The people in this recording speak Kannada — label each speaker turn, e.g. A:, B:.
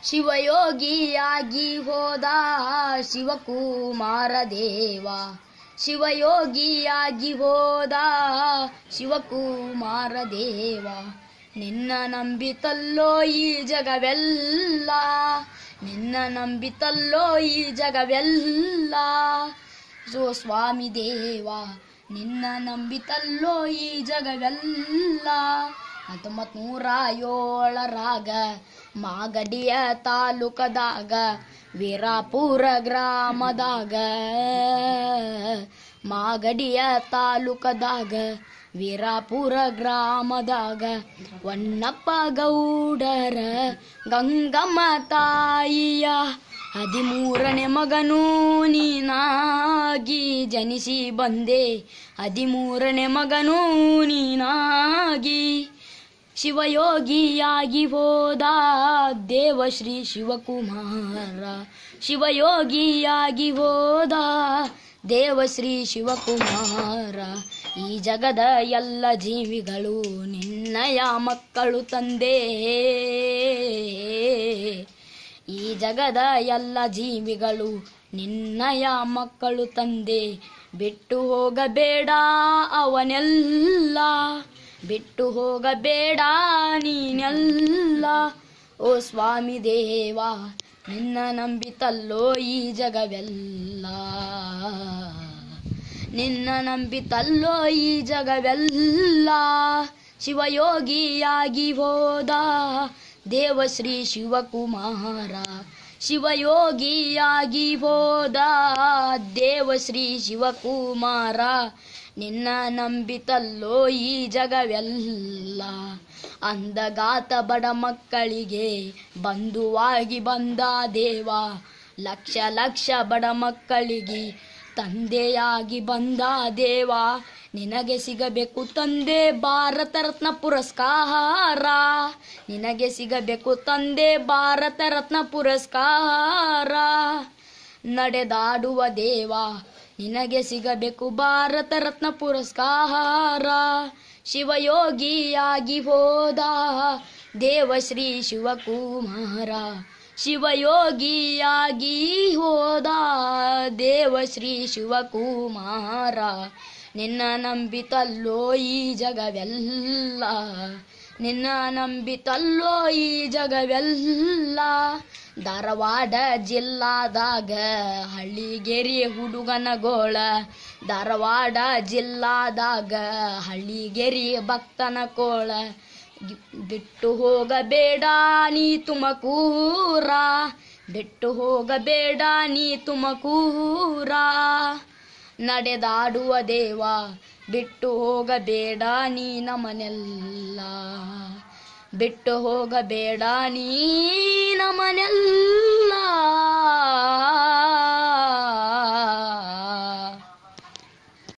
A: ಶಿವಯೋಗಿಯಾಗಿ ಹೋದ ಶಿವಕುಮಾರ ದೇವ ಶಿವಯೋಗಿಯಾಗಿ ಹೋದ ಶಿವಕುಮಾರ ದೇವ ನಿನ್ನ ನಂಬಿತಲ್ಲೋ ಈ ಜಗವೆಲ್ಲ ನಿನ್ನ ನಂಬಿತಲ್ಲೋ ಈ ಜಗವೆಲ್ಲ ಸೋ ಸ್ವಾಮಿ ದೇವ ನಿನ್ನ ನಂಬಿತಲ್ಲೋ ಈ ಜಗವೆಲ್ಲ ಹತ್ತೊಂಬತ್ ನೂರ ಏಳರಾಗ ಮಾಗಡಿಯ ತಾಲೂಕದಾಗ ವೀರಾಪುರ ಗ್ರಾಮದಾಗ ಮಾಗಡಿಯ ತಾಲೂಕದಾಗ ವೀರಾಪುರ ಗ್ರಾಮದಾಗ ವನ್ನಪ್ಪ ಗೌಡರ ಗಂಗಮ್ಮ ತಾಯಿಯ ಹದಿಮೂರನೇ ಮಗನೂ ನೀನಾಗಿ ಜನಿಸಿ ಬಂದೆ ಹದಿಮೂರನೇ ಮಗನೂ ನೀನಾಗಿ ಶಿವಯೋಗಿಯಾಗಿ ಹೋದ ದೇವಶ್ರೀ ಶಿವಕುಮಾರ ಶಿವಯೋಗಿಯಾಗಿ ಹೋದ ದೇವಶ್ರೀ ಶಿವಕುಮಾರ ಈ ಜಗದ ಎಲ್ಲ ಜೀವಿಗಳು ನಿನ್ನಯ ಮಕ್ಕಳು ತಂದೆ ಈ ಜಗದ ಎಲ್ಲ ಜೀವಿಗಳು ನಿನ್ನಯ ಮಕ್ಕಳು ತಂದೆ ಬಿಟ್ಟು ಹೋಗಬೇಡ ಅವನೆಲ್ಲ ಬಿಟ್ಟು ಹೋಗಬೇಡ ನೀನೆಲ್ಲ ಓ ಸ್ವಾಮಿ ದೇವ ನಿನ್ನ ನಂಬಿತಲ್ಲೋ ಈ ಜಗವೆಲ್ಲ ನಿನ್ನ ನಂಬಿತಲ್ಲೋ ಈ ಜಗವೆಲ್ಲ ಶಿವಯೋಗಿಯಾಗಿ ಹೋದ ದೇವಶ್ರೀ ಶಿವಕುಮಾರ ಶಿವಯೋಗಿಯಾಗಿ ಹೋದ ದೇವಶ್ರೀ ಶಿವಕುಮಾರ ನಿನ್ನ ನಂಬಿತಲ್ಲೋ ಈ ಜಗವೆಲ್ಲ ಅಂದಗಾತ ಬಡ ಮಕ್ಕಳಿಗೆ ಬಂಧುವಾಗಿ ಬಂದ ದೇವ ಲಕ್ಷ ಲಕ್ಷ ಬಡ ಮಕ್ಕಳಿಗೆ ತಂದೆಯಾಗಿ ಬಂದ ದೇವ ನಿನಗೆ ಸಿಗಬೇಕು ತಂದೆ ಭಾರತ ರತ್ನ ಪುರಸ್ಕಾರ ನಿನಗೆ ಸಿಗಬೇಕು ತಂದೆ ಭಾರತ ರತ್ನ ಪುರಸ್ಕಾರ ನಡೆದಾಡುವ ದೇವ ನಿನಗೆ ಸಿಗಬೇಕು ಭಾರತ ರತ್ನ ಪುರಸ್ಕಾರ ಶಿವಯೋಗಿಯಾಗಿ ಹೋದ ದೇವಶ್ರೀ ಶಿವಕುಮಾರ ಶಿವಯೋಗಿಯಾಗಿ ಹೋದ ದೇವಶ್ರೀ ಶಿವಕುಮಾರ ನಿನ್ನ ನಂಬಿತಲ್ಲೋ ಈ ಜಗವೆಲ್ಲ ನಿನ್ನ ನಂಬಿತಲ್ಲೋ ಈ ಜಗವೆಲ್ಲ ಧಾರವಾಡ ಜಿಲ್ಲಾದಾಗ ಹಳ್ಳಿಗೆರೆ ಹುಡುಗನಗೋಳ ಧಾರವಾಡ ಜಿಲ್ಲಾದಾಗ ಹಳ್ಳಿಗೆರೆ ಭಕ್ತನ ಕೋಳ ಗಿ- ಬಿಟ್ಟು ಹೋಗಬೇಡ ನೀ ತುಮಕೂರ ಬಿಟ್ಟು ಹೋಗಬೇಡ ನೀ ತುಮಕೂರ ನಡೆದಾಡುವ ದೇವ ಬಿಟ್ಟು ಹೋಗಬೇಡ ನೀ ನಮನೆಲ್ಲ ಬಿಟ್ಟು ಹೋಗಬೇಡ ನೀ ನಮನೆಲ್ಲ